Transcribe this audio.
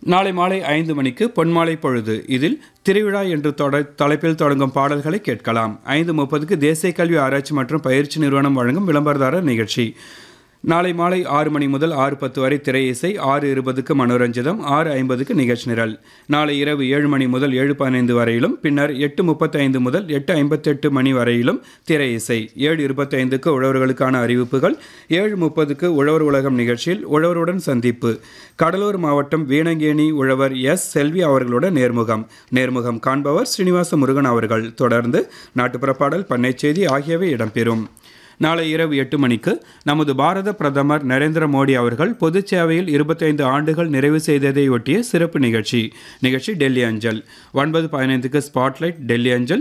நாளை மாலை ஐந்து மணிக்கு பொன்மாலை பொழுது இதில் திருவிழா என்று தொட தலைப்பில் தொடங்கும் பாடல்களை கேட்கலாம் ஐந்து முப்பதுக்கு தேசிய கல்வி ஆராய்ச்சி மற்றும் பயிற்சி நிறுவனம் வழங்கும் விளம்பரதாரர் நிகழ்ச்சி நாளை மாலை ஆறு மணி முதல் ஆறு பத்து வரை திரை இசை ஆறு இருபதுக்கு மனோரஞ்சிதம் ஆறு ஐம்பதுக்கு நிகழ்ச்சி நிரல் நாளை இரவு ஏழு மணி முதல் ஏழு பதினைந்து வரையிலும் பின்னர் எட்டு முப்பத்தைந்து முதல் எட்டு ஐம்பத்தெட்டு மணி வரையிலும் திரை இசை ஏழு இருபத்தைந்துக்கு உழவர்களுக்கான அறிவிப்புகள் ஏழு முப்பதுக்கு உழவர் உலகம் நிகழ்ச்சியில் உழவருடன் சந்திப்பு கடலூர் மாவட்டம் வீணங்கேணி உழவர் எஸ் செல்வி அவர்களுடன் நேர்முகம் நேர்முகம் காண்பவர் ஸ்ரீனிவாச முருகன் அவர்கள் தொடர்ந்து நாட்டுப்புற பாடல் பண்ணை செய்தி ஆகியவை இடம்பெறும் நாளை இரவு எட்டு மணிக்கு நமது பாரத பிரதமர் நரேந்திர மோடி அவர்கள் பொதுச் சேவையில் இருபத்தைந்து ஆண்டுகள் நிறைவு செய்ததை ஒட்டிய சிறப்பு நிகழ்ச்சி நிகழ்ச்சி டெல்லி அஞ்சல் ஒன்பது பதினைந்துக்கு ஸ்பாட்லைட் டெல்லி அஞ்சல்